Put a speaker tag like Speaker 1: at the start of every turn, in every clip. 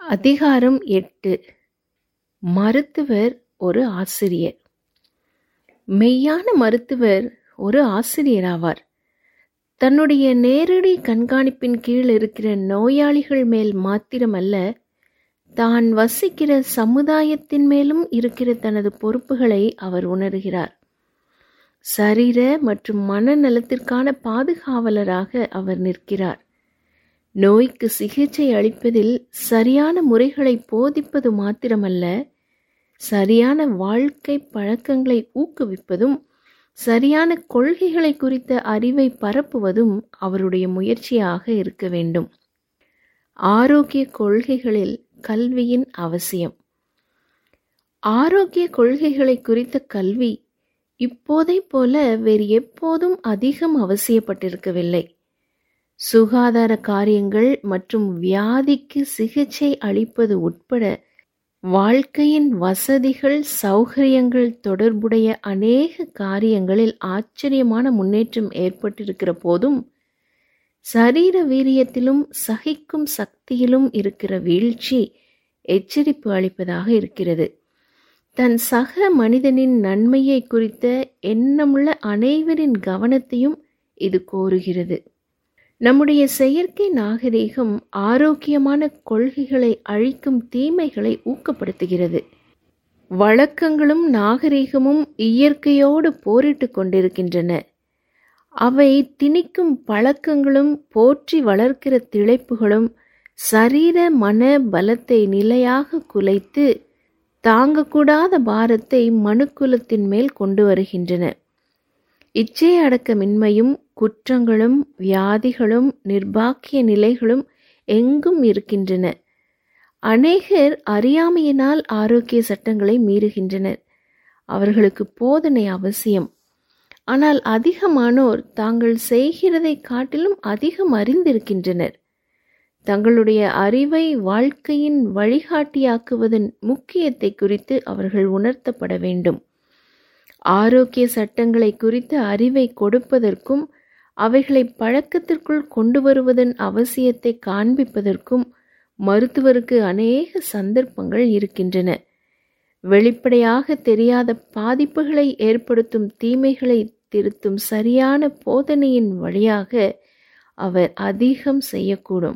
Speaker 1: அதிகாரம் எட்டு மருத்துவர் ஒரு ஆசிரியர் மெய்யான மருத்துவர் ஒரு ஆசிரியராவார் தன்னுடைய நேரடி கண்காணிப்பின் கீழ் இருக்கிற நோயாளிகள் மேல் மாத்திரமல்ல தான் வசிக்கிற சமுதாயத்தின் மேலும் இருக்கிற தனது பொறுப்புகளை அவர் உணர்கிறார் சரீர மற்றும் மனநலத்திற்கான பாதுகாவலராக அவர் நிற்கிறார் நோய்க்கு சிகிச்சை அளிப்பதில் சரியான முறைகளை போதிப்பது மாத்திரமல்ல சரியான வாழ்க்கை பழக்கங்களை ஊக்குவிப்பதும் சரியான கொள்கைகளை குறித்த அறிவை பரப்புவதும் அவருடைய முயற்சியாக இருக்க வேண்டும் ஆரோக்கிய கொள்கைகளில் கல்வியின் அவசியம் ஆரோக்கிய கொள்கைகளை குறித்த கல்வி இப்போதை போல வேறு எப்போதும் அதிகம் அவசியப்பட்டிருக்கவில்லை சுகாதார காரியங்கள் மற்றும் வியாதிக்கு சிகிச்சை அளிப்பது உட்பட வாழ்க்கையின் வசதிகள் சௌகரியங்கள் தொடர்புடைய அநேக காரியங்களில் ஆச்சரியமான முன்னேற்றம் ஏற்பட்டிருக்கிற போதும் சரீர வீரியத்திலும் சகிக்கும் சக்தியிலும் இருக்கிற வீழ்ச்சி எச்சரிப்பு அளிப்பதாக இருக்கிறது தன் சக மனிதனின் நன்மையை குறித்த எண்ணமுள்ள அனைவரின் கவனத்தையும் இது கோருகிறது நம்முடைய செயற்கை நாகரீகம் ஆரோக்கியமான கொள்கைகளை அழிக்கும் தீமைகளை ஊக்கப்படுத்துகிறது வழக்கங்களும் நாகரீகமும் இயற்கையோடு போரிட்டு கொண்டிருக்கின்றன அவை திணிக்கும் பழக்கங்களும் போற்றி வளர்க்கிற திளைப்புகளும் சரீர மன பலத்தை நிலையாக குலைத்து தாங்கக்கூடாத பாரத்தை மனுக்குலத்தின் மேல் கொண்டு வருகின்றன இச்சை அடக்கமின்மையும் குற்றங்களும் வியாதிகளும் நிர்பாக்கிய நிலைகளும் எங்கும் இருக்கின்றன அநேகர் அறியாமையினால் ஆரோக்கிய சட்டங்களை மீறுகின்றனர் அவர்களுக்கு போதனை அவசியம் ஆனால் அதிகமானோர் தாங்கள் செய்கிறதை காட்டிலும் அதிகம் அறிந்திருக்கின்றனர் தங்களுடைய அறிவை வாழ்க்கையின் வழிகாட்டியாக்குவதன் முக்கியத்தை குறித்து அவர்கள் உணர்த்தப்பட வேண்டும் ஆரோக்கிய சட்டங்களை குறித்த அறிவை கொடுப்பதற்கும் அவைகளை பழக்கத்திற்குள் கொண்டு வருவதன் அவசியத்தை காண்பிப்பதற்கும் மருத்துவருக்கு அநேக சந்தர்ப்பங்கள் இருக்கின்றன வெளிப்படையாக தெரியாத பாதிப்புகளை ஏற்படுத்தும் தீமைகளை திருத்தும் சரியான போதனையின் வழியாக அவர் அதிகம் செய்யக்கூடும்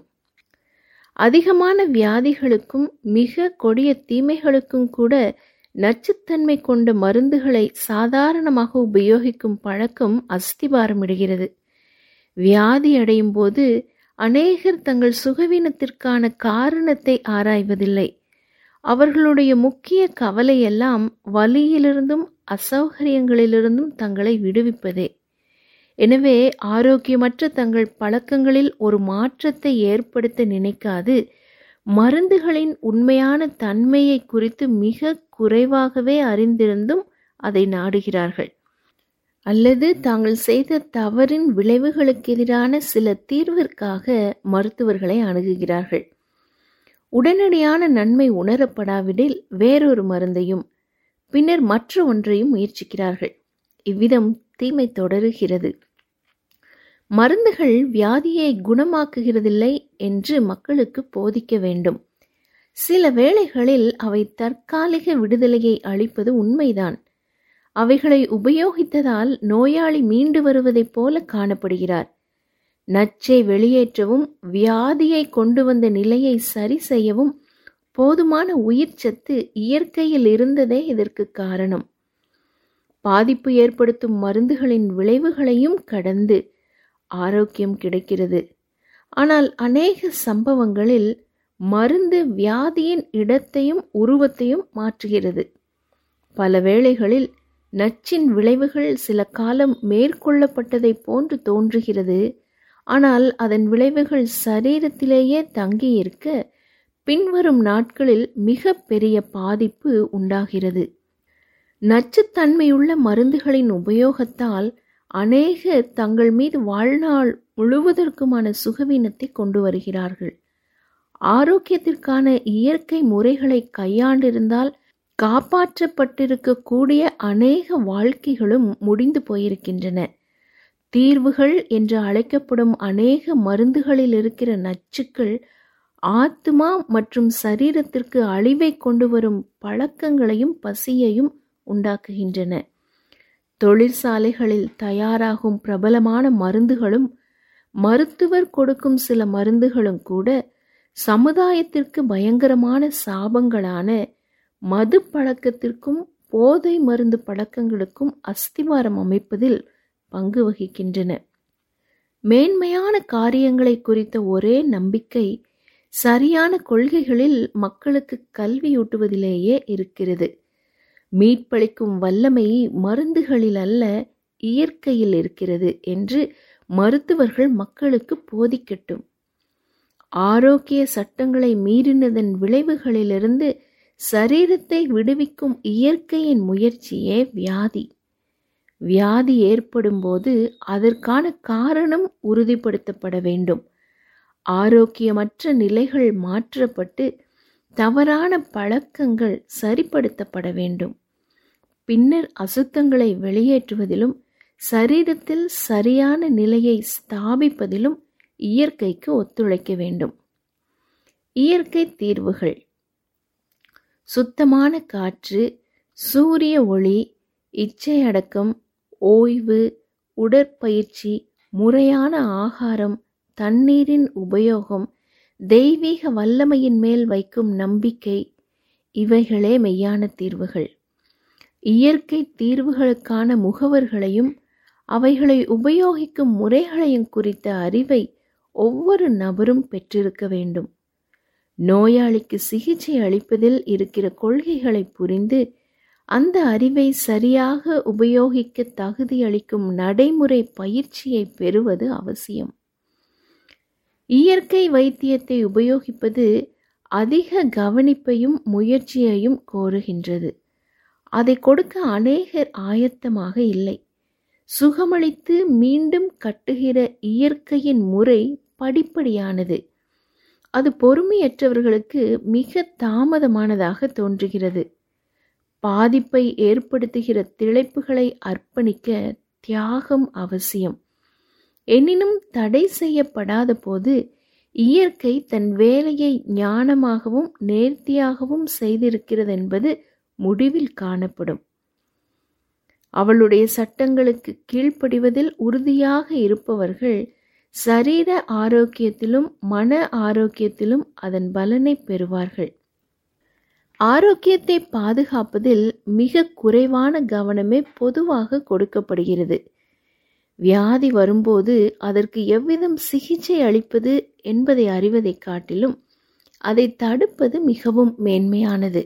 Speaker 1: அதிகமான வியாதிகளுக்கும் மிக கொடிய தீமைகளுக்கும் கூட நச்சுத்தன்மை கொண்ட மருந்துகளை சாதாரணமாக உபயோகிக்கும் பழக்கம் அஸ்திபாரமிடுகிறது வியாதி அடையும் போது அநேகர் தங்கள் சுகவீனத்திற்கான காரணத்தை ஆராய்வதில்லை அவர்களுடைய முக்கிய கவலையெல்லாம் வலியிலிருந்தும் அசௌகரியங்களிலிருந்தும் தங்களை விடுவிப்பதே எனவே ஆரோக்கியமற்ற தங்கள் பழக்கங்களில் ஒரு மாற்றத்தை ஏற்படுத்த நினைக்காது மருந்துகளின் உண்மையான தன்மையை குறித்து மிக குறைவாகவே அறிந்திருந்தும் அதை நாடுகிறார்கள் அல்லது தாங்கள் செய்த தவறின் விளைவுகளுக்கு எதிரான சில தீர்விற்காக மருத்துவர்களை அணுகுகிறார்கள் உடனடியான நன்மை உணரப்படாவிடில் வேறொரு மருந்தையும் பின்னர் மற்ற ஒன்றையும் முயற்சிக்கிறார்கள் இவ்விதம் தீமை தொடருகிறது மருந்துகள் வியாதியை குணமாக்குகிறதில்லை என்று மக்களுக்கு போதிக்க வேண்டும் சில வேளைகளில் அவை தற்காலிக விடுதலையை அளிப்பது உண்மைதான் அவைகளை உபயோகித்ததால் நோயாளி மீண்டு வருவதைப் போல காணப்படுகிறார் நச்சை வெளியேற்றவும் வியாதியை கொண்டு வந்த நிலையை சரி செய்யவும் போதுமான உயிர் சத்து இயற்கையில் இருந்ததே இதற்கு காரணம் பாதிப்பு ஏற்படுத்தும் மருந்துகளின் விளைவுகளையும் கடந்து ஆரோக்கியம் கிடைக்கிறது ஆனால் அநேக சம்பவங்களில் மருந்து வியாதியின் இடத்தையும் உருவத்தையும் மாற்றுகிறது பல வேளைகளில் நச்சின் விளைவுகள் சில காலம் மேற்கொள்ளப்பட்டதை போன்று தோன்றுகிறது ஆனால் அதன் விளைவுகள் சரீரத்திலேயே தங்கியிருக்க பின்வரும் நாட்களில் மிக பெரிய பாதிப்பு உண்டாகிறது நச்சுத்தன்மையுள்ள மருந்துகளின் உபயோகத்தால் அநேகர் தங்கள் மீது வாழ்நாள் முழுவதற்குமான சுகவீனத்தை கொண்டு வருகிறார்கள் ஆரோக்கியத்திற்கான இயற்கை முறைகளை கையாண்டிருந்தால் காப்பாற்றப்பட்டிருக்கக்கூடிய அநேக வாழ்க்கைகளும் முடிந்து போயிருக்கின்றன தீர்வுகள் என்று அழைக்கப்படும் அநேக மருந்துகளில் இருக்கிற நச்சுக்கள் ஆத்மா மற்றும் சரீரத்திற்கு அழிவை கொண்டு வரும் பழக்கங்களையும் பசியையும் உண்டாக்குகின்றன தொழிற்சாலைகளில் தயாராகும் பிரபலமான மருந்துகளும் மருத்துவர் கொடுக்கும் சில மருந்துகளும் கூட சமுதாயத்திற்கு பயங்கரமான சாபங்களான மது பழக்கத்திற்கும் போதை மருந்து பழக்கங்களுக்கும் அஸ்திவாரம் அமைப்பதில் பங்கு வகிக்கின்றன மேன்மையான காரியங்களை குறித்த ஒரே நம்பிக்கை சரியான கொள்கைகளில் மக்களுக்கு கல்வியூட்டுவதிலேயே இருக்கிறது மீட்பளிக்கும் வல்லமை மருந்துகளில் அல்ல இயற்கையில் இருக்கிறது என்று மருத்துவர்கள் மக்களுக்கு போதிக்கட்டும் ஆரோக்கிய சட்டங்களை மீறினதன் விளைவுகளிலிருந்து சரீரத்தை விடுவிக்கும் இயற்கையின் முயற்சியே வியாதி வியாதி ஏற்படும் போது அதற்கான காரணம் உறுதிப்படுத்தப்பட வேண்டும் ஆரோக்கியமற்ற நிலைகள் மாற்றப்பட்டு தவறான பழக்கங்கள் சரிப்படுத்தப்பட வேண்டும் பின்னர் அசுத்தங்களை வெளியேற்றுவதிலும் சரீரத்தில் சரியான நிலையை ஸ்தாபிப்பதிலும் இயற்கைக்கு ஒத்துழைக்க வேண்டும் இயற்கை தீர்வுகள் சுத்தமான காற்று சூரிய ஒளி இச்சையடக்கம் ஓய்வு உடற்பயிற்சி முறையான ஆகாரம் தண்ணீரின் உபயோகம் தெய்வீக வல்லமையின் மேல் வைக்கும் நம்பிக்கை இவைகளே மெய்யான தீர்வுகள் இயற்கை தீர்வுகளுக்கான முகவர்களையும் அவைகளை உபயோகிக்கும் முறைகளையும் குறித்த அறிவை ஒவ்வொரு நபரும் பெற்றிருக்க வேண்டும் நோயாளிக்கு சிகிச்சை அளிப்பதில் இருக்கிற கொள்கைகளை புரிந்து அந்த அறிவை சரியாக உபயோகிக்க தகுதியளிக்கும் நடைமுறை பயிற்சியை பெறுவது அவசியம் இயற்கை வைத்தியத்தை உபயோகிப்பது அதிக கவனிப்பையும் முயற்சியையும் கோருகின்றது அதை கொடுக்க அநேகர் ஆயத்தமாக இல்லை சுகமளித்து மீண்டும் கட்டுகிற இயற்கையின் முறை படிப்படியானது அது பொறுமையற்றவர்களுக்கு மிக தாமதமானதாக தோன்றுகிறது பாதிப்பை ஏற்படுத்துகிற திளைப்புகளை அர்ப்பணிக்க தியாகம் அவசியம் எனினும் தடை செய்யப்படாத போது இயற்கை தன் வேலையை ஞானமாகவும் நேர்த்தியாகவும் செய்திருக்கிறது என்பது முடிவில் காணப்படும் அவளுடைய சட்டங்களுக்கு கீழ்ப்படிவதில் உறுதியாக இருப்பவர்கள் சரீர ஆரோக்கியத்திலும் மன ஆரோக்கியத்திலும் அதன் பலனை பெறுவார்கள் ஆரோக்கியத்தை பாதுகாப்பதில் மிக குறைவான கவனமே பொதுவாக கொடுக்கப்படுகிறது வியாதி வரும்போது அதற்கு எவ்விதம் சிகிச்சை அளிப்பது என்பதை அறிவதை காட்டிலும் அதை தடுப்பது மிகவும் மேன்மையானது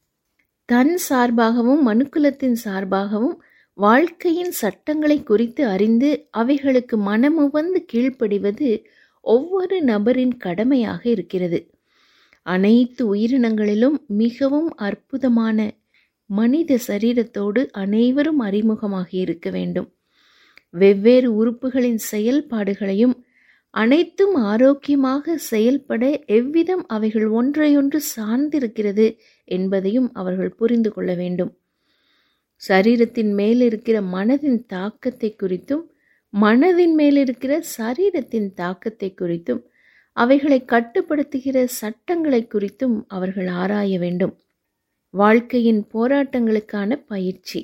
Speaker 1: தன் சார்பாகவும் மனுக்குலத்தின் சார்பாகவும் வாழ்க்கையின் சட்டங்களை குறித்து அறிந்து அவைகளுக்கு மனமுவந்து கீழ்ப்படிவது ஒவ்வொரு நபரின் கடமையாக இருக்கிறது அனைத்து உயிரினங்களிலும் மிகவும் அற்புதமான மனித சரீரத்தோடு அனைவரும் அறிமுகமாக இருக்க வேண்டும் வெவ்வேறு உறுப்புகளின் செயல்பாடுகளையும் அனைத்தும் ஆரோக்கியமாக செயல்பட எவ்விதம் அவைகள் ஒன்றையொன்று சார்ந்திருக்கிறது என்பதையும் அவர்கள் புரிந்து கொள்ள வேண்டும் சரீரத்தின் மேல் இருக்கிற மனதின் தாக்கத்தை குறித்தும் மனதின் மேல் இருக்கிற சரீரத்தின் தாக்கத்தை குறித்தும் அவைகளை கட்டுப்படுத்துகிற சட்டங்களை குறித்தும் அவர்கள் ஆராய வேண்டும் வாழ்க்கையின் போராட்டங்களுக்கான பயிற்சி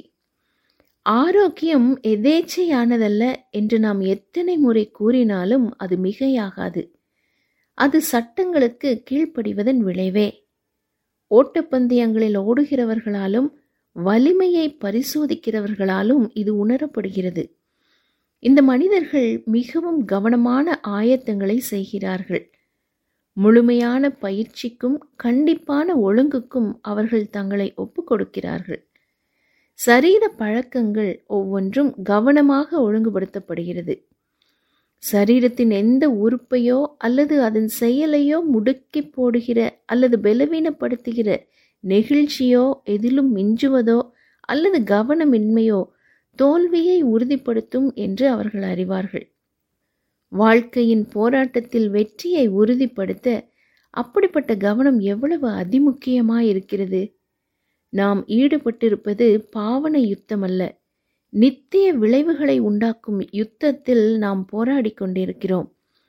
Speaker 1: ஆரோக்கியம் எதேச்சையானதல்ல என்று நாம் எத்தனை முறை கூறினாலும் அது மிகையாகாது அது சட்டங்களுக்கு கீழ்ப்படிவதன் விளைவே ஓட்டப்பந்தயங்களில் ஓடுகிறவர்களாலும் வலிமையை பரிசோதிக்கிறவர்களாலும் இது உணரப்படுகிறது இந்த மனிதர்கள் மிகவும் கவனமான ஆயத்தங்களை செய்கிறார்கள் முழுமையான பயிற்சிக்கும் கண்டிப்பான ஒழுங்குக்கும் அவர்கள் தங்களை ஒப்புக் கொடுக்கிறார்கள் சரீர பழக்கங்கள் ஒவ்வொன்றும் கவனமாக ஒழுங்குபடுத்தப்படுகிறது சரீரத்தின் எந்த உறுப்பையோ அல்லது அதன் செயலையோ முடுக்கி போடுகிற அல்லது பலவீனப்படுத்துகிற நெகிழ்ச்சியோ எதிலும் மிஞ்சுவதோ அல்லது கவனமின்மையோ தோல்வியை உறுதிப்படுத்தும் என்று அவர்கள் அறிவார்கள் வாழ்க்கையின் போராட்டத்தில் வெற்றியை உறுதிப்படுத்த அப்படிப்பட்ட கவனம் எவ்வளவு அதிமுக்கியமாயிருக்கிறது நாம் ஈடுபட்டிருப்பது பாவன யுத்தம் அல்ல நித்திய விளைவுகளை உண்டாக்கும் யுத்தத்தில் நாம் போராடி கொண்டிருக்கிறோம்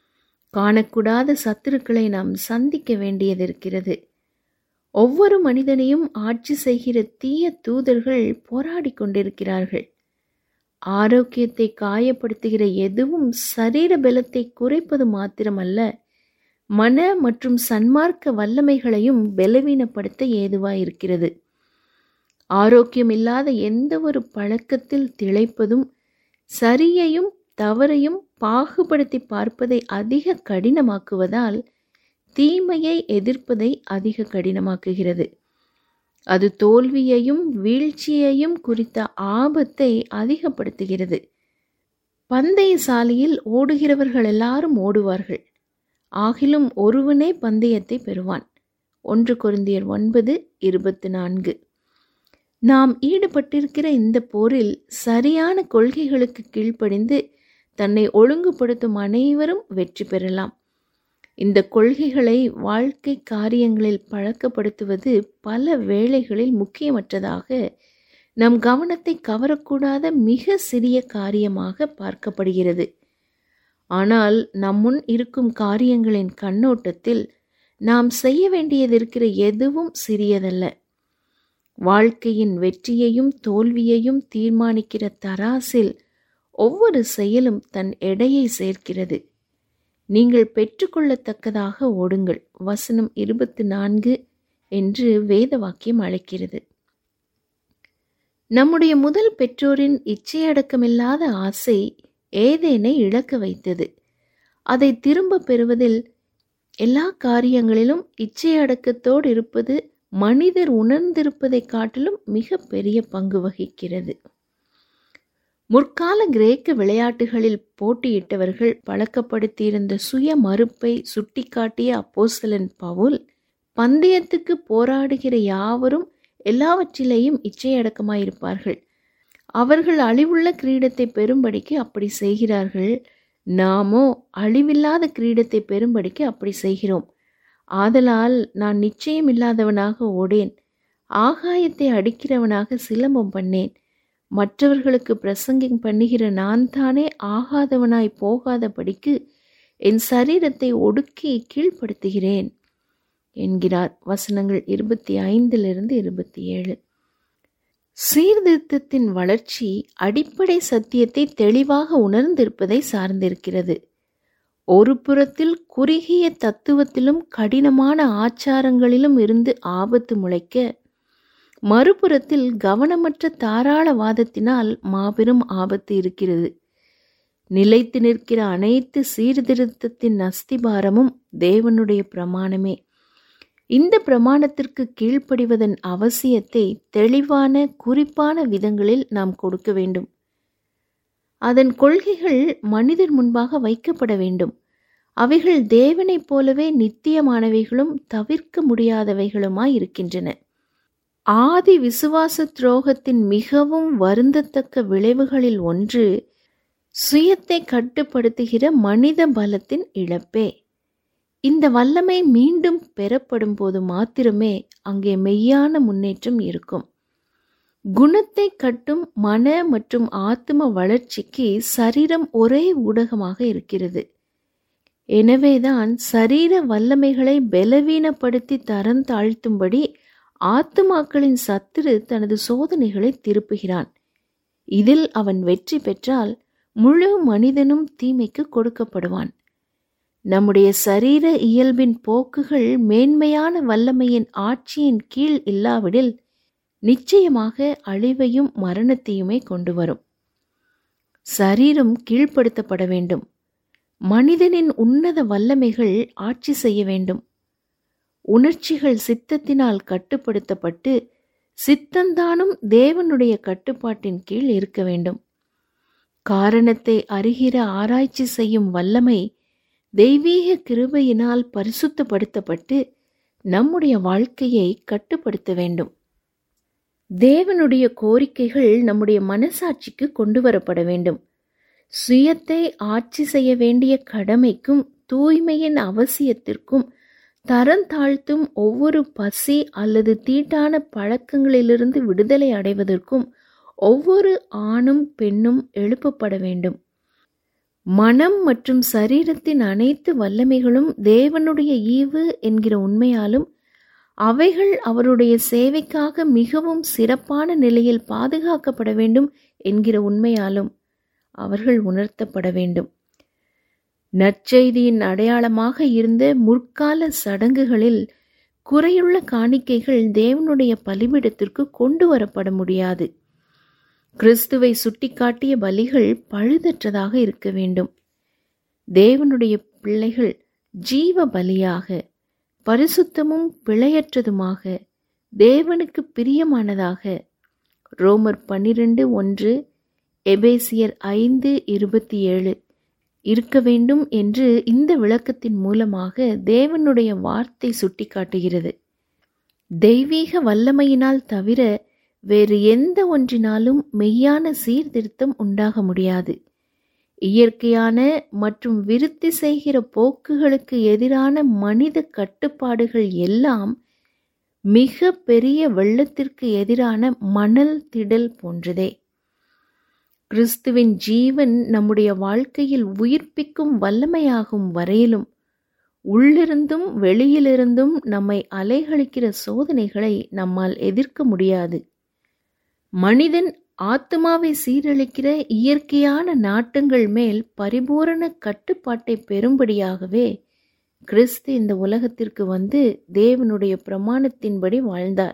Speaker 1: காணக்கூடாத சத்துருக்களை நாம் சந்திக்க வேண்டியது இருக்கிறது ஒவ்வொரு மனிதனையும் ஆட்சி செய்கிற தீய தூதர்கள் போராடி கொண்டிருக்கிறார்கள் ஆரோக்கியத்தை காயப்படுத்துகிற எதுவும் சரீர பலத்தை குறைப்பது மாத்திரமல்ல மன மற்றும் சன்மார்க்க வல்லமைகளையும் பலவீனப்படுத்த ஏதுவாயிருக்கிறது ஆரோக்கியம் இல்லாத எந்த ஒரு பழக்கத்தில் திளைப்பதும் சரியையும் தவறையும் பாகுபடுத்தி பார்ப்பதை அதிக கடினமாக்குவதால் தீமையை எதிர்ப்பதை அதிக கடினமாக்குகிறது அது தோல்வியையும் வீழ்ச்சியையும் குறித்த ஆபத்தை அதிகப்படுத்துகிறது பந்தய சாலையில் ஓடுகிறவர்கள் எல்லாரும் ஓடுவார்கள் ஆகிலும் ஒருவனே பந்தயத்தை பெறுவான் ஒன்று கொருந்தியர் ஒன்பது இருபத்தி நான்கு நாம் ஈடுபட்டிருக்கிற இந்த போரில் சரியான கொள்கைகளுக்கு கீழ்ப்படிந்து தன்னை ஒழுங்குபடுத்தும் அனைவரும் வெற்றி பெறலாம் இந்த கொள்கைகளை வாழ்க்கை காரியங்களில் பழக்கப்படுத்துவது பல வேளைகளில் முக்கியமற்றதாக நம் கவனத்தை கவரக்கூடாத மிக சிறிய காரியமாக பார்க்கப்படுகிறது ஆனால் நம்முன் இருக்கும் காரியங்களின் கண்ணோட்டத்தில் நாம் செய்ய வேண்டியது இருக்கிற எதுவும் சிறியதல்ல வாழ்க்கையின் வெற்றியையும் தோல்வியையும் தீர்மானிக்கிற தராசில் ஒவ்வொரு செயலும் தன் எடையை சேர்க்கிறது நீங்கள் பெற்றுக்கொள்ளத்தக்கதாக ஓடுங்கள் வசனம் இருபத்தி நான்கு என்று வேத வாக்கியம் அழைக்கிறது நம்முடைய முதல் பெற்றோரின் இச்சையடக்கமில்லாத ஆசை ஏதேனை இழக்க வைத்தது அதை திரும்ப பெறுவதில் எல்லா காரியங்களிலும் இச்சையடக்கத்தோடு இருப்பது மனிதர் உணர்ந்திருப்பதை காட்டிலும் மிக பெரிய பங்கு வகிக்கிறது முற்கால கிரேக்க விளையாட்டுகளில் போட்டியிட்டவர்கள் பழக்கப்படுத்தியிருந்த சுய மறுப்பை சுட்டிக்காட்டிய அப்போஸ்தலன் பவுல் பந்தயத்துக்கு போராடுகிற யாவரும் எல்லாவற்றிலேயும் இச்சையடக்கமாயிருப்பார்கள் அவர்கள் அழிவுள்ள கிரீடத்தை பெறும்படிக்கு அப்படி செய்கிறார்கள் நாமோ அழிவில்லாத கிரீடத்தை பெறும்படிக்கு அப்படி செய்கிறோம் ஆதலால் நான் நிச்சயம் இல்லாதவனாக ஓடேன் ஆகாயத்தை அடிக்கிறவனாக சிலம்பம் பண்ணேன் மற்றவர்களுக்கு பிரசங்கிங் பண்ணுகிற நான் தானே ஆகாதவனாய் போகாதபடிக்கு என் சரீரத்தை ஒடுக்கி கீழ்ப்படுத்துகிறேன் என்கிறார் வசனங்கள் இருபத்தி ஐந்திலிருந்து இருபத்தி ஏழு சீர்திருத்தத்தின் வளர்ச்சி அடிப்படை சத்தியத்தை தெளிவாக உணர்ந்திருப்பதை சார்ந்திருக்கிறது ஒரு புறத்தில் குறுகிய தத்துவத்திலும் கடினமான ஆச்சாரங்களிலும் இருந்து ஆபத்து முளைக்க மறுபுறத்தில் கவனமற்ற தாராளவாதத்தினால் மாபெரும் ஆபத்து இருக்கிறது நிலைத்து நிற்கிற அனைத்து சீர்திருத்தத்தின் அஸ்திபாரமும் தேவனுடைய பிரமாணமே இந்த பிரமாணத்திற்கு கீழ்ப்படிவதன் அவசியத்தை தெளிவான குறிப்பான விதங்களில் நாம் கொடுக்க வேண்டும் அதன் கொள்கைகள் மனிதர் முன்பாக வைக்கப்பட வேண்டும் அவைகள் தேவனைப் போலவே நித்தியமானவைகளும் தவிர்க்க முடியாதவைகளுமாய் இருக்கின்றன ஆதி விசுவாச துரோகத்தின் மிகவும் வருந்தத்தக்க விளைவுகளில் ஒன்று சுயத்தை கட்டுப்படுத்துகிற மனித பலத்தின் இழப்பே இந்த வல்லமை மீண்டும் பெறப்படும் போது மாத்திரமே அங்கே மெய்யான முன்னேற்றம் இருக்கும் குணத்தை கட்டும் மன மற்றும் ஆத்ம வளர்ச்சிக்கு சரீரம் ஒரே ஊடகமாக இருக்கிறது எனவேதான் சரீர வல்லமைகளை பலவீனப்படுத்தி தரம் தாழ்த்தும்படி ஆத்துமாக்களின் சத்துரு தனது சோதனைகளை திருப்புகிறான் இதில் அவன் வெற்றி பெற்றால் முழு மனிதனும் தீமைக்கு கொடுக்கப்படுவான் நம்முடைய சரீர இயல்பின் போக்குகள் மேன்மையான வல்லமையின் ஆட்சியின் கீழ் இல்லாவிடில் நிச்சயமாக அழிவையும் மரணத்தையுமே கொண்டு வரும் சரீரம் கீழ்ப்படுத்தப்பட வேண்டும் மனிதனின் உன்னத வல்லமைகள் ஆட்சி செய்ய வேண்டும் உணர்ச்சிகள் சித்தத்தினால் கட்டுப்படுத்தப்பட்டு சித்தந்தானும் தேவனுடைய கட்டுப்பாட்டின் கீழ் இருக்க வேண்டும் காரணத்தை அறிகிற ஆராய்ச்சி செய்யும் வல்லமை தெய்வீக கிருபையினால் பரிசுத்தப்படுத்தப்பட்டு நம்முடைய வாழ்க்கையை கட்டுப்படுத்த வேண்டும் தேவனுடைய கோரிக்கைகள் நம்முடைய மனசாட்சிக்கு கொண்டு வரப்பட வேண்டும் சுயத்தை ஆட்சி செய்ய வேண்டிய கடமைக்கும் தூய்மையின் அவசியத்திற்கும் தரம் தாழ்த்தும் ஒவ்வொரு பசி அல்லது தீட்டான பழக்கங்களிலிருந்து விடுதலை அடைவதற்கும் ஒவ்வொரு ஆணும் பெண்ணும் எழுப்பப்பட வேண்டும் மனம் மற்றும் சரீரத்தின் அனைத்து வல்லமைகளும் தேவனுடைய ஈவு என்கிற உண்மையாலும் அவைகள் அவருடைய சேவைக்காக மிகவும் சிறப்பான நிலையில் பாதுகாக்கப்பட வேண்டும் என்கிற உண்மையாலும் அவர்கள் உணர்த்தப்பட வேண்டும் நற்செய்தியின் அடையாளமாக இருந்த முற்கால சடங்குகளில் குறையுள்ள காணிக்கைகள் தேவனுடைய பலிபிடத்திற்கு கொண்டு வரப்பட முடியாது கிறிஸ்துவை சுட்டிக்காட்டிய பலிகள் பழுதற்றதாக இருக்க வேண்டும் தேவனுடைய பிள்ளைகள் ஜீவ பலியாக பரிசுத்தமும் பிழையற்றதுமாக தேவனுக்கு பிரியமானதாக ரோமர் பன்னிரண்டு ஒன்று எபேசியர் ஐந்து இருபத்தி ஏழு இருக்க வேண்டும் என்று இந்த விளக்கத்தின் மூலமாக தேவனுடைய வார்த்தை சுட்டிக்காட்டுகிறது தெய்வீக வல்லமையினால் தவிர வேறு எந்த ஒன்றினாலும் மெய்யான சீர்திருத்தம் உண்டாக முடியாது இயற்கையான மற்றும் விருத்தி செய்கிற போக்குகளுக்கு எதிரான மனித கட்டுப்பாடுகள் எல்லாம் மிக பெரிய வெள்ளத்திற்கு எதிரான மணல் திடல் போன்றதே கிறிஸ்துவின் ஜீவன் நம்முடைய வாழ்க்கையில் உயிர்ப்பிக்கும் வல்லமையாகும் வரையிலும் உள்ளிருந்தும் வெளியிலிருந்தும் நம்மை அலைகழிக்கிற சோதனைகளை நம்மால் எதிர்க்க முடியாது மனிதன் ஆத்மாவை சீரழிக்கிற இயற்கையான நாட்டங்கள் மேல் பரிபூரண கட்டுப்பாட்டை பெறும்படியாகவே கிறிஸ்து இந்த உலகத்திற்கு வந்து தேவனுடைய பிரமாணத்தின்படி வாழ்ந்தார்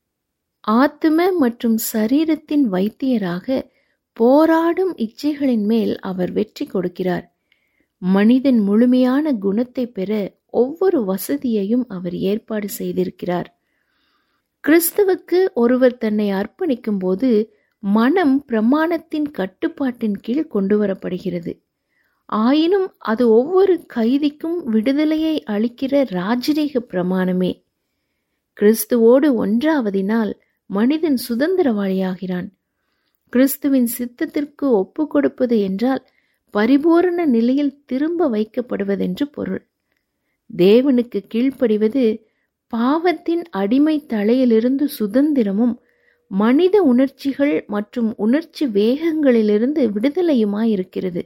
Speaker 1: ஆத்தும மற்றும் சரீரத்தின் வைத்தியராக போராடும் இச்சைகளின் மேல் அவர் வெற்றி கொடுக்கிறார் மனிதன் முழுமையான குணத்தை பெற ஒவ்வொரு வசதியையும் அவர் ஏற்பாடு செய்திருக்கிறார் கிறிஸ்துவுக்கு ஒருவர் தன்னை அர்ப்பணிக்கும் போது மனம் பிரமாணத்தின் கட்டுப்பாட்டின் கீழ் கொண்டு வரப்படுகிறது ஆயினும் அது ஒவ்வொரு கைதிக்கும் விடுதலையை அளிக்கிற ராஜரீக பிரமாணமே கிறிஸ்துவோடு ஒன்றாவதினால் மனிதன் சுதந்திரவாளியாகிறான் கிறிஸ்துவின் சித்தத்திற்கு ஒப்பு கொடுப்பது என்றால் பரிபூரண நிலையில் திரும்ப வைக்கப்படுவதென்று பொருள் தேவனுக்கு கீழ்ப்படிவது பாவத்தின் அடிமை தலையிலிருந்து சுதந்திரமும் மனித உணர்ச்சிகள் மற்றும் உணர்ச்சி வேகங்களிலிருந்து விடுதலையுமாயிருக்கிறது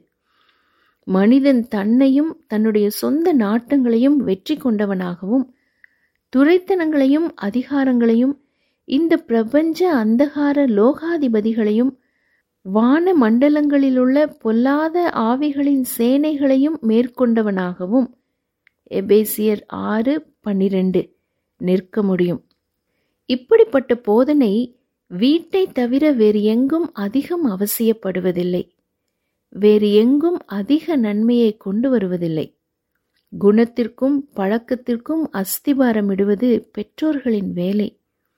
Speaker 1: மனிதன் தன்னையும் தன்னுடைய சொந்த நாட்டங்களையும் வெற்றி கொண்டவனாகவும் துரைத்தனங்களையும் அதிகாரங்களையும் இந்த பிரபஞ்ச அந்தகார லோகாதிபதிகளையும் வான மண்டலங்களிலுள்ள பொல்லாத ஆவிகளின் சேனைகளையும் மேற்கொண்டவனாகவும் எபேசியர் ஆறு பன்னிரண்டு நிற்க முடியும் இப்படிப்பட்ட போதனை வீட்டை தவிர வேறு எங்கும் அதிகம் அவசியப்படுவதில்லை வேறு எங்கும் அதிக நன்மையை கொண்டு வருவதில்லை குணத்திற்கும் பழக்கத்திற்கும் அஸ்திபாரமிடுவது பெற்றோர்களின் வேலை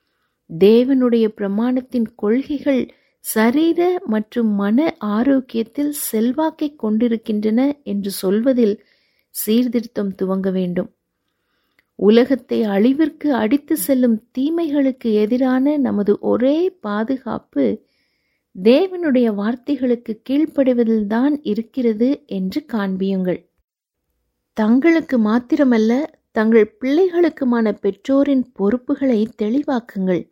Speaker 1: தேவனுடைய பிரமாணத்தின் கொள்கைகள் சரீர மற்றும் மன ஆரோக்கியத்தில் செல்வாக்கை கொண்டிருக்கின்றன என்று சொல்வதில் சீர்திருத்தம் துவங்க வேண்டும் உலகத்தை அழிவிற்கு அடித்து செல்லும் தீமைகளுக்கு எதிரான நமது ஒரே பாதுகாப்பு தேவனுடைய வார்த்தைகளுக்கு கீழ்ப்படிவதில்தான் இருக்கிறது என்று காண்பியுங்கள் தங்களுக்கு மாத்திரமல்ல தங்கள் பிள்ளைகளுக்குமான பெற்றோரின் பொறுப்புகளை தெளிவாக்குங்கள்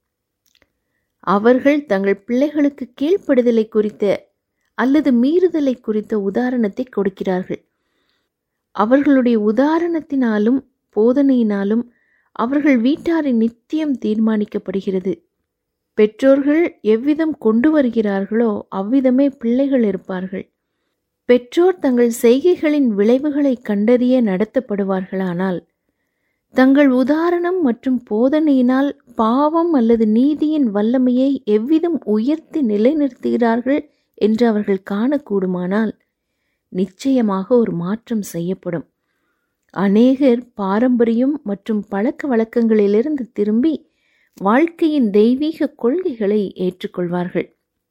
Speaker 1: அவர்கள் தங்கள் பிள்ளைகளுக்கு கீழ்ப்படுதலை குறித்த அல்லது மீறுதலை குறித்த உதாரணத்தை கொடுக்கிறார்கள் அவர்களுடைய உதாரணத்தினாலும் போதனையினாலும் அவர்கள் வீட்டாரின் நித்தியம் தீர்மானிக்கப்படுகிறது பெற்றோர்கள் எவ்விதம் கொண்டு வருகிறார்களோ அவ்விதமே பிள்ளைகள் இருப்பார்கள் பெற்றோர் தங்கள் செய்கைகளின் விளைவுகளை கண்டறிய நடத்தப்படுவார்களானால் தங்கள் உதாரணம் மற்றும் போதனையினால் பாவம் அல்லது நீதியின் வல்லமையை எவ்விதம் உயர்த்தி நிலைநிறுத்துகிறார்கள் என்று அவர்கள் காணக்கூடுமானால் நிச்சயமாக ஒரு மாற்றம் செய்யப்படும் அநேகர் பாரம்பரியம் மற்றும் பழக்க வழக்கங்களிலிருந்து திரும்பி வாழ்க்கையின் தெய்வீக கொள்கைகளை ஏற்றுக்கொள்வார்கள்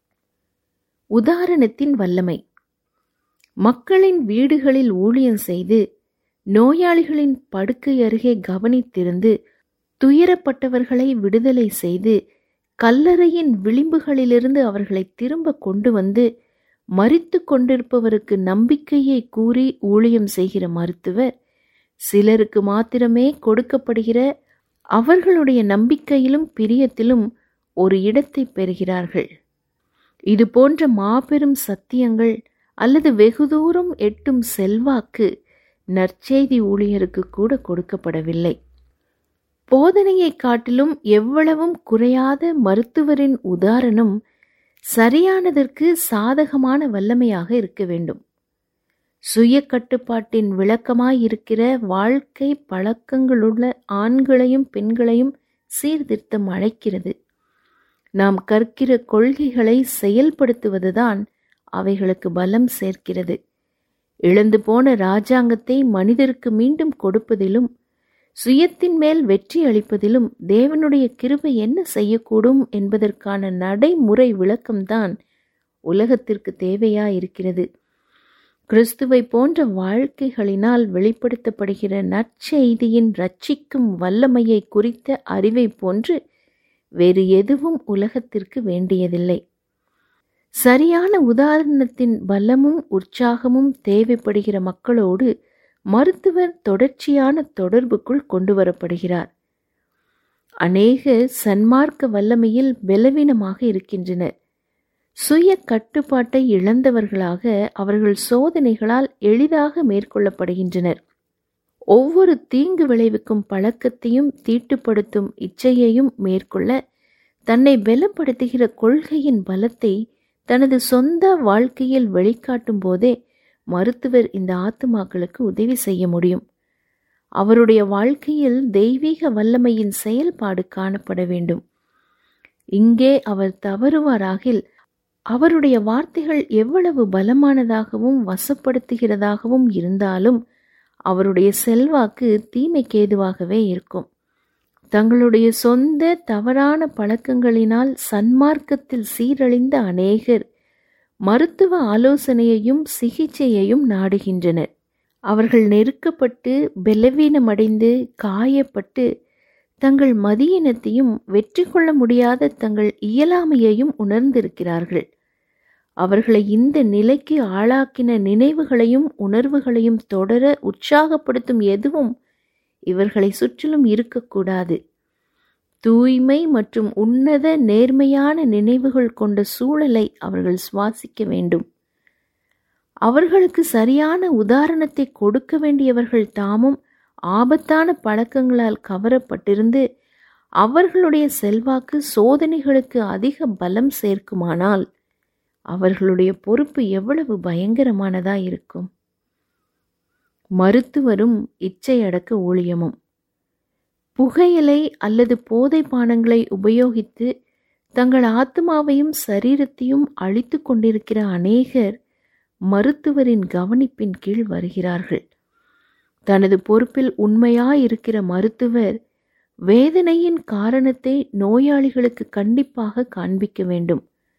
Speaker 1: உதாரணத்தின் வல்லமை மக்களின் வீடுகளில் ஊழியம் செய்து நோயாளிகளின் படுக்கை அருகே கவனித்திருந்து துயரப்பட்டவர்களை விடுதலை செய்து கல்லறையின் விளிம்புகளிலிருந்து அவர்களை திரும்ப கொண்டு வந்து மறித்து கொண்டிருப்பவருக்கு நம்பிக்கையை கூறி ஊழியம் செய்கிற மருத்துவர் சிலருக்கு மாத்திரமே கொடுக்கப்படுகிற அவர்களுடைய நம்பிக்கையிலும் பிரியத்திலும் ஒரு இடத்தை பெறுகிறார்கள் இது போன்ற மாபெரும் சத்தியங்கள் அல்லது வெகு தூரம் எட்டும் செல்வாக்கு நற்செய்தி ஊழியருக்கு கூட கொடுக்கப்படவில்லை போதனையை காட்டிலும் எவ்வளவும் குறையாத மருத்துவரின் உதாரணம் சரியானதற்கு சாதகமான வல்லமையாக இருக்க வேண்டும் சுய கட்டுப்பாட்டின் விளக்கமாயிருக்கிற வாழ்க்கை பழக்கங்களுள்ள ஆண்களையும் பெண்களையும் சீர்திருத்தம் அழைக்கிறது நாம் கற்கிற கொள்கைகளை செயல்படுத்துவதுதான் அவைகளுக்கு பலம் சேர்க்கிறது இழந்து போன ராஜாங்கத்தை மனிதருக்கு மீண்டும் கொடுப்பதிலும் சுயத்தின் மேல் வெற்றி அளிப்பதிலும் தேவனுடைய கிருபை என்ன செய்யக்கூடும் என்பதற்கான நடைமுறை விளக்கம்தான் உலகத்திற்கு தேவையாயிருக்கிறது கிறிஸ்துவை போன்ற வாழ்க்கைகளினால் வெளிப்படுத்தப்படுகிற நற்செய்தியின் ரட்சிக்கும் வல்லமையை குறித்த அறிவை போன்று வேறு எதுவும் உலகத்திற்கு வேண்டியதில்லை சரியான உதாரணத்தின் பலமும் உற்சாகமும் தேவைப்படுகிற மக்களோடு மருத்துவர் தொடர்ச்சியான தொடர்புக்குள் கொண்டு வரப்படுகிறார் அநேக சன்மார்க்க வல்லமையில் பலவீனமாக இருக்கின்றனர் சுய கட்டுப்பாட்டை இழந்தவர்களாக அவர்கள் சோதனைகளால் எளிதாக மேற்கொள்ளப்படுகின்றனர் ஒவ்வொரு தீங்கு விளைவிக்கும் பழக்கத்தையும் தீட்டுப்படுத்தும் இச்சையையும் மேற்கொள்ள தன்னை பலப்படுத்துகிற கொள்கையின் பலத்தை தனது சொந்த வாழ்க்கையில் வெளிக்காட்டும் போதே மருத்துவர் இந்த ஆத்துமாக்களுக்கு உதவி செய்ய முடியும் அவருடைய வாழ்க்கையில் தெய்வீக வல்லமையின் செயல்பாடு காணப்பட வேண்டும் இங்கே அவர் தவறுவாராகில் அவருடைய வார்த்தைகள் எவ்வளவு பலமானதாகவும் வசப்படுத்துகிறதாகவும் இருந்தாலும் அவருடைய செல்வாக்கு தீமைக்கேதுவாகவே இருக்கும் தங்களுடைய சொந்த தவறான பழக்கங்களினால் சன்மார்க்கத்தில் சீரழிந்த அநேகர் மருத்துவ ஆலோசனையையும் சிகிச்சையையும் நாடுகின்றனர் அவர்கள் நெருக்கப்பட்டு பலவீனமடைந்து காயப்பட்டு தங்கள் மதியினத்தையும் வெற்றி கொள்ள முடியாத தங்கள் இயலாமையையும் உணர்ந்திருக்கிறார்கள் அவர்களை இந்த நிலைக்கு ஆளாக்கின நினைவுகளையும் உணர்வுகளையும் தொடர உற்சாகப்படுத்தும் எதுவும் இவர்களை சுற்றிலும் இருக்கக்கூடாது தூய்மை மற்றும் உன்னத நேர்மையான நினைவுகள் கொண்ட சூழலை அவர்கள் சுவாசிக்க வேண்டும் அவர்களுக்கு சரியான உதாரணத்தை கொடுக்க வேண்டியவர்கள் தாமும் ஆபத்தான பழக்கங்களால் கவரப்பட்டிருந்து அவர்களுடைய செல்வாக்கு சோதனைகளுக்கு அதிக பலம் சேர்க்குமானால் அவர்களுடைய பொறுப்பு எவ்வளவு பயங்கரமானதா இருக்கும் மருத்துவரும் இச்சையடக்க ஊழியமும் புகையிலை அல்லது போதை பானங்களை உபயோகித்து தங்கள் ஆத்மாவையும் சரீரத்தையும் அழித்து கொண்டிருக்கிற அநேகர் மருத்துவரின் கவனிப்பின் கீழ் வருகிறார்கள் தனது பொறுப்பில் உண்மையாயிருக்கிற மருத்துவர் வேதனையின் காரணத்தை நோயாளிகளுக்கு கண்டிப்பாக காண்பிக்க வேண்டும்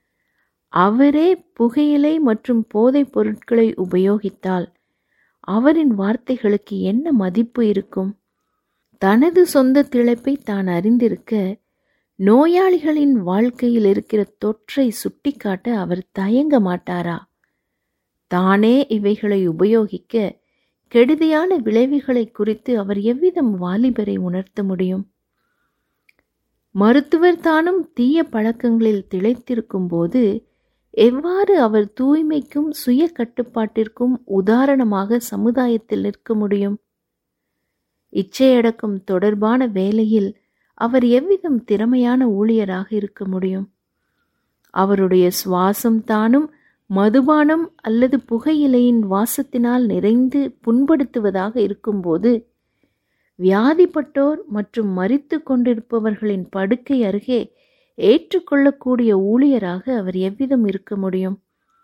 Speaker 1: அவரே புகையிலை மற்றும் போதைப் பொருட்களை உபயோகித்தால் அவரின் வார்த்தைகளுக்கு என்ன மதிப்பு இருக்கும் தனது சொந்த திளைப்பை தான் அறிந்திருக்க நோயாளிகளின் வாழ்க்கையில் இருக்கிற தொற்றை சுட்டிக்காட்ட அவர் தயங்க மாட்டாரா தானே இவைகளை உபயோகிக்க கெடுதியான விளைவுகளை குறித்து அவர் எவ்விதம் வாலிபரை உணர்த்த முடியும் மருத்துவர் தானும் தீய பழக்கங்களில் திளைத்திருக்கும் போது எவ்வாறு அவர் தூய்மைக்கும் சுய கட்டுப்பாட்டிற்கும் உதாரணமாக சமுதாயத்தில் நிற்க முடியும் இச்சையடக்கம் தொடர்பான வேலையில் அவர் எவ்விதம் திறமையான ஊழியராக இருக்க முடியும் அவருடைய சுவாசம் தானும் மதுபானம் அல்லது புகையிலையின் வாசத்தினால் நிறைந்து புண்படுத்துவதாக இருக்கும்போது வியாதிப்பட்டோர் மற்றும் மறித்து கொண்டிருப்பவர்களின் படுக்கை அருகே ஏற்றுக்கொள்ளக்கூடிய ஊழியராக அவர் எவ்விதம் இருக்க முடியும்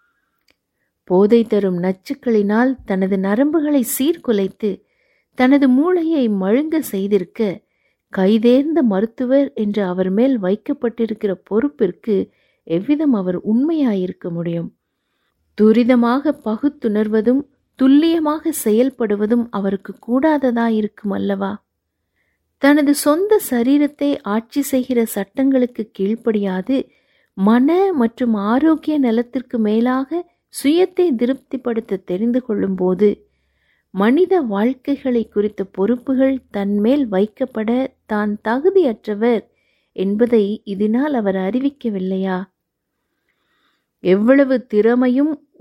Speaker 1: போதை தரும் நச்சுக்களினால் தனது நரம்புகளை சீர்குலைத்து தனது மூளையை மழுங்க செய்திருக்க கைதேர்ந்த மருத்துவர் என்று அவர் மேல் வைக்கப்பட்டிருக்கிற பொறுப்பிற்கு எவ்விதம் அவர் உண்மையாயிருக்க முடியும் துரிதமாக பகுத்துணர்வதும் துல்லியமாக செயல்படுவதும் அவருக்கு கூடாததாயிருக்கும் அல்லவா தனது சொந்த சரீரத்தை ஆட்சி செய்கிற சட்டங்களுக்கு கீழ்ப்படியாது மன மற்றும் ஆரோக்கிய நலத்திற்கு மேலாக சுயத்தை திருப்திப்படுத்த தெரிந்து கொள்ளும்போது மனித வாழ்க்கைகளை குறித்த பொறுப்புகள் தன்மேல் வைக்கப்பட தான் தகுதியற்றவர் என்பதை இதனால் அவர் அறிவிக்கவில்லையா எவ்வளவு திறமையும்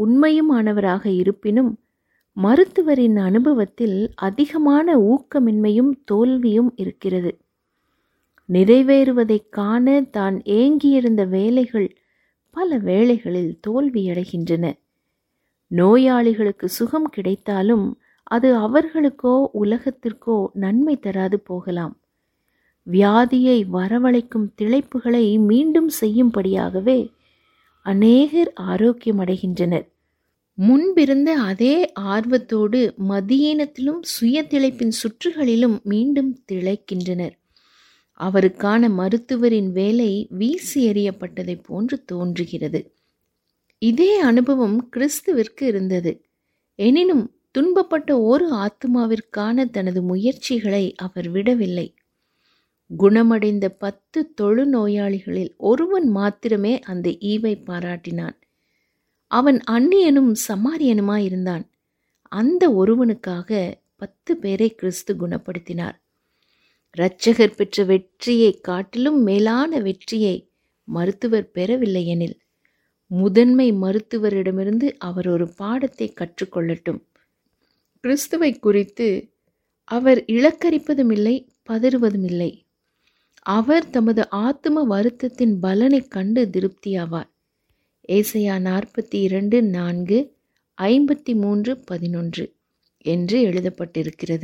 Speaker 1: உண்மையுமானவராக இருப்பினும் மருத்துவரின் அனுபவத்தில் அதிகமான ஊக்கமின்மையும் தோல்வியும் இருக்கிறது நிறைவேறுவதைக் காண தான் ஏங்கியிருந்த வேலைகள் பல வேளைகளில் தோல்வியடைகின்றன நோயாளிகளுக்கு சுகம் கிடைத்தாலும் அது அவர்களுக்கோ உலகத்திற்கோ நன்மை தராது போகலாம் வியாதியை வரவழைக்கும் திளைப்புகளை மீண்டும் செய்யும்படியாகவே அநேகர் ஆரோக்கியமடைகின்றனர் முன்பிருந்த அதே ஆர்வத்தோடு மதியீனத்திலும் சுய திளைப்பின் சுற்றுகளிலும் மீண்டும் திளைக்கின்றனர் அவருக்கான மருத்துவரின் வேலை வீசி எறியப்பட்டதை போன்று தோன்றுகிறது இதே அனுபவம் கிறிஸ்துவிற்கு இருந்தது எனினும் துன்பப்பட்ட ஒரு ஆத்மாவிற்கான தனது முயற்சிகளை அவர் விடவில்லை குணமடைந்த பத்து தொழு நோயாளிகளில் ஒருவன் மாத்திரமே அந்த ஈவை பாராட்டினான் அவன் அந்நியனும் சமாரியனுமாயிருந்தான் அந்த ஒருவனுக்காக பத்து பேரை கிறிஸ்து குணப்படுத்தினார் இரட்சகர் பெற்ற வெற்றியை காட்டிலும் மேலான வெற்றியை மருத்துவர் பெறவில்லை எனில் முதன்மை மருத்துவரிடமிருந்து அவர் ஒரு பாடத்தை கற்றுக்கொள்ளட்டும் கிறிஸ்துவை குறித்து அவர் இலக்கரிப்பதும் இல்லை பதறுவதும் இல்லை அவர் தமது ஆத்தும வருத்தத்தின் பலனைக் கண்டு திருப்தியாவார் ஏசையா நாற்பத்தி இரண்டு நான்கு ஐம்பத்தி மூன்று பதினொன்று என்று எழுதப்பட்டிருக்கிறது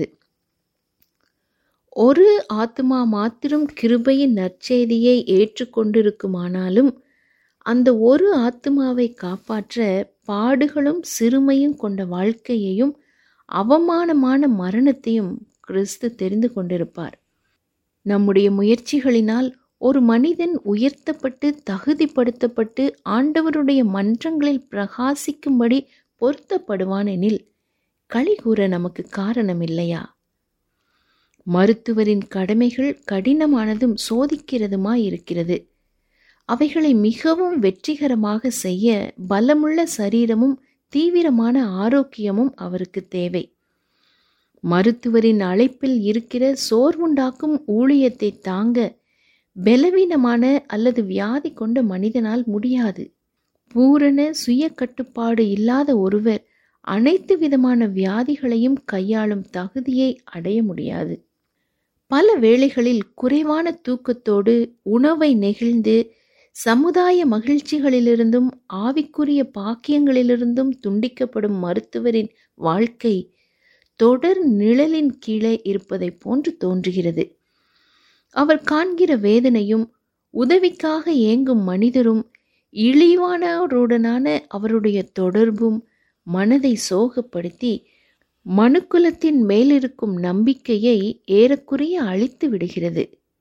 Speaker 1: ஒரு ஆத்மா மாத்திரம் கிருபையின் நற்செய்தியை ஏற்றுக்கொண்டிருக்குமானாலும் அந்த ஒரு ஆத்மாவை காப்பாற்ற பாடுகளும் சிறுமையும் கொண்ட வாழ்க்கையையும் அவமானமான மரணத்தையும் கிறிஸ்து தெரிந்து கொண்டிருப்பார் நம்முடைய முயற்சிகளினால் ஒரு மனிதன் உயர்த்தப்பட்டு தகுதிப்படுத்தப்பட்டு ஆண்டவருடைய மன்றங்களில் பிரகாசிக்கும்படி பொருத்தப்படுவான் எனில் களிகூற நமக்கு காரணம் இல்லையா மருத்துவரின் கடமைகள் கடினமானதும் சோதிக்கிறதுமாய் இருக்கிறது அவைகளை மிகவும் வெற்றிகரமாக செய்ய பலமுள்ள சரீரமும் தீவிரமான ஆரோக்கியமும் அவருக்கு தேவை மருத்துவரின் அழைப்பில் இருக்கிற சோர்வுண்டாக்கும் ஊழியத்தை தாங்க பலவீனமான அல்லது வியாதி கொண்ட மனிதனால் முடியாது பூரண சுய கட்டுப்பாடு இல்லாத ஒருவர் அனைத்து விதமான வியாதிகளையும் கையாளும் தகுதியை அடைய முடியாது பல வேளைகளில் குறைவான தூக்கத்தோடு உணவை நெகிழ்ந்து சமுதாய மகிழ்ச்சிகளிலிருந்தும் ஆவிக்குரிய பாக்கியங்களிலிருந்தும் துண்டிக்கப்படும் மருத்துவரின் வாழ்க்கை தொடர் நிழலின் கீழே இருப்பதை போன்று தோன்றுகிறது அவர் காண்கிற வேதனையும் உதவிக்காக ஏங்கும் மனிதரும் இழிவானவருடனான அவருடைய தொடர்பும் மனதை சோகப்படுத்தி மனுக்குலத்தின் மேலிருக்கும் நம்பிக்கையை ஏறக்குறைய அழித்து விடுகிறது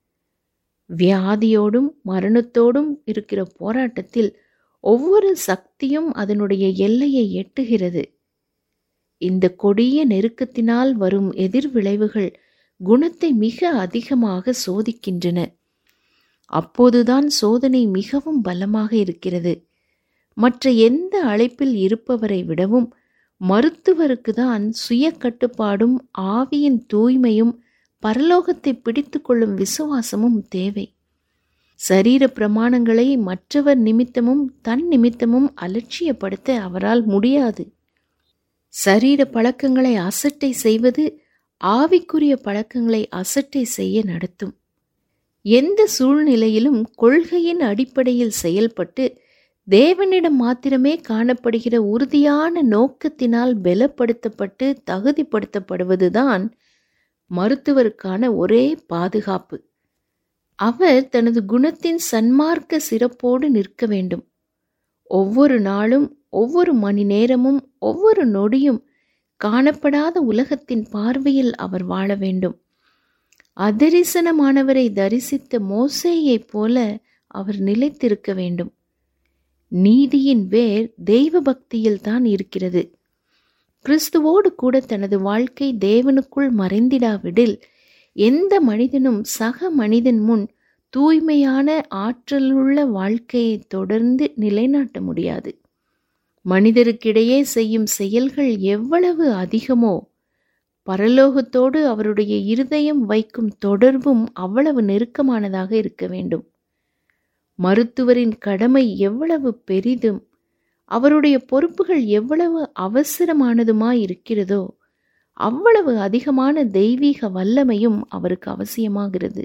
Speaker 1: வியாதியோடும் மரணத்தோடும் இருக்கிற போராட்டத்தில் ஒவ்வொரு சக்தியும் அதனுடைய எல்லையை எட்டுகிறது இந்த கொடிய நெருக்கத்தினால் வரும் எதிர்விளைவுகள் குணத்தை மிக அதிகமாக சோதிக்கின்றன அப்போதுதான் சோதனை மிகவும் பலமாக இருக்கிறது மற்ற எந்த அழைப்பில் இருப்பவரை விடவும் மருத்துவருக்கு தான் சுய கட்டுப்பாடும் ஆவியின் தூய்மையும் பரலோகத்தை பிடித்து கொள்ளும் விசுவாசமும் தேவை சரீர பிரமாணங்களை மற்றவர் நிமித்தமும் தன் நிமித்தமும் அலட்சியப்படுத்த அவரால் முடியாது சரீர பழக்கங்களை அசட்டை செய்வது ஆவிக்குரிய பழக்கங்களை அசட்டை செய்ய நடத்தும் எந்த சூழ்நிலையிலும் கொள்கையின் அடிப்படையில் செயல்பட்டு தேவனிடம் மாத்திரமே காணப்படுகிற உறுதியான நோக்கத்தினால் பலப்படுத்தப்பட்டு தகுதிப்படுத்தப்படுவதுதான் மருத்துவருக்கான ஒரே பாதுகாப்பு அவர் தனது குணத்தின் சன்மார்க்க சிறப்போடு நிற்க வேண்டும் ஒவ்வொரு நாளும் ஒவ்வொரு மணி நேரமும் ஒவ்வொரு நொடியும் காணப்படாத உலகத்தின் பார்வையில் அவர் வாழ வேண்டும் அதரிசனமானவரை தரிசித்த மோசேயைப் போல அவர் நிலைத்திருக்க வேண்டும் நீதியின் வேர் தெய்வ பக்தியில் தான் இருக்கிறது கிறிஸ்துவோடு கூட தனது வாழ்க்கை தேவனுக்குள் மறைந்திடாவிடில் எந்த மனிதனும் சக மனிதன் முன் தூய்மையான ஆற்றலுள்ள வாழ்க்கையை தொடர்ந்து நிலைநாட்ட முடியாது மனிதருக்கிடையே செய்யும் செயல்கள் எவ்வளவு அதிகமோ பரலோகத்தோடு அவருடைய இருதயம் வைக்கும் தொடர்பும் அவ்வளவு நெருக்கமானதாக இருக்க வேண்டும் மருத்துவரின் கடமை எவ்வளவு பெரிதும் அவருடைய பொறுப்புகள் எவ்வளவு அவசரமானதுமாய் இருக்கிறதோ அவ்வளவு அதிகமான தெய்வீக வல்லமையும் அவருக்கு அவசியமாகிறது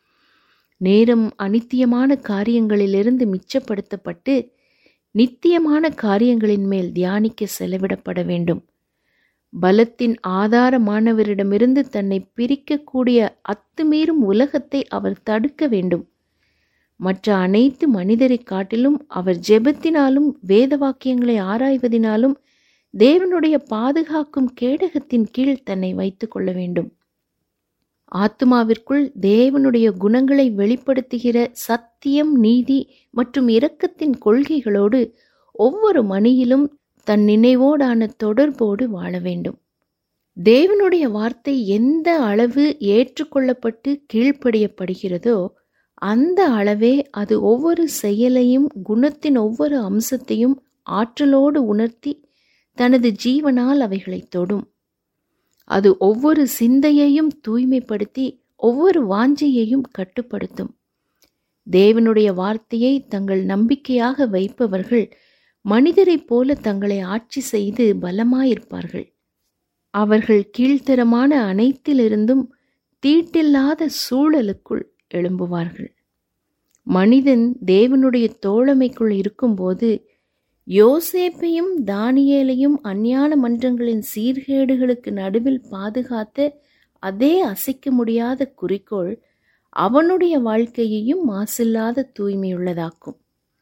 Speaker 1: நேரம் அனித்தியமான காரியங்களிலிருந்து மிச்சப்படுத்தப்பட்டு நித்தியமான காரியங்களின் மேல் தியானிக்க செலவிடப்பட வேண்டும் பலத்தின் ஆதாரமானவரிடமிருந்து தன்னை பிரிக்கக்கூடிய அத்துமீறும் உலகத்தை அவர் தடுக்க வேண்டும் மற்ற அனைத்து மனிதரை காட்டிலும் அவர் ஜெபத்தினாலும் வேத வாக்கியங்களை ஆராய்வதினாலும் தேவனுடைய பாதுகாக்கும் கேடகத்தின் கீழ் தன்னை வைத்துக் கொள்ள வேண்டும் ஆத்மாவிற்குள் தேவனுடைய குணங்களை வெளிப்படுத்துகிற சத்தியம் நீதி மற்றும் இரக்கத்தின் கொள்கைகளோடு ஒவ்வொரு மணியிலும் தன் நினைவோடான தொடர்போடு வாழ வேண்டும் தேவனுடைய வார்த்தை எந்த அளவு ஏற்றுக்கொள்ளப்பட்டு கீழ்ப்படியப்படுகிறதோ அந்த அளவே அது ஒவ்வொரு செயலையும் குணத்தின் ஒவ்வொரு அம்சத்தையும் ஆற்றலோடு உணர்த்தி தனது ஜீவனால் அவைகளை தொடும் அது ஒவ்வொரு சிந்தையையும் தூய்மைப்படுத்தி ஒவ்வொரு வாஞ்சையையும் கட்டுப்படுத்தும் தேவனுடைய வார்த்தையை தங்கள் நம்பிக்கையாக வைப்பவர்கள் மனிதரைப் போல தங்களை ஆட்சி செய்து பலமாயிருப்பார்கள் அவர்கள் கீழ்த்தரமான அனைத்திலிருந்தும் தீட்டில்லாத சூழலுக்குள் எழும்புவார்கள் மனிதன் தேவனுடைய தோழமைக்குள் இருக்கும்போது யோசேப்பையும் தானியேலையும் அஞ்ஞான மன்றங்களின் சீர்கேடுகளுக்கு நடுவில் பாதுகாத்த அதே அசைக்க முடியாத குறிக்கோள் அவனுடைய வாழ்க்கையையும் மாசில்லாத தூய்மையுள்ளதாக்கும்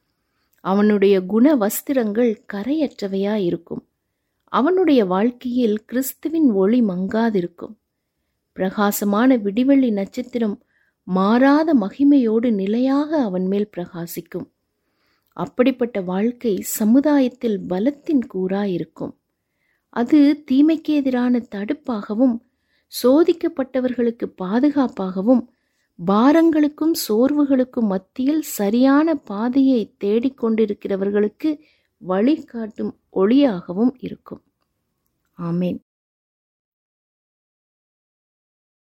Speaker 1: அவனுடைய குண வஸ்திரங்கள் கரையற்றவையாயிருக்கும் அவனுடைய வாழ்க்கையில் கிறிஸ்துவின் ஒளி மங்காதிருக்கும் பிரகாசமான விடிவெள்ளி நட்சத்திரம் மாறாத மகிமையோடு நிலையாக அவன் மேல் பிரகாசிக்கும் அப்படிப்பட்ட வாழ்க்கை சமுதாயத்தில் பலத்தின் கூறாயிருக்கும் அது தீமைக்கு எதிரான தடுப்பாகவும் சோதிக்கப்பட்டவர்களுக்கு பாதுகாப்பாகவும் பாரங்களுக்கும் சோர்வுகளுக்கும் மத்தியில் சரியான பாதையை தேடிக்கொண்டிருக்கிறவர்களுக்கு வழிகாட்டும் ஒளியாகவும் இருக்கும் ஆமேன்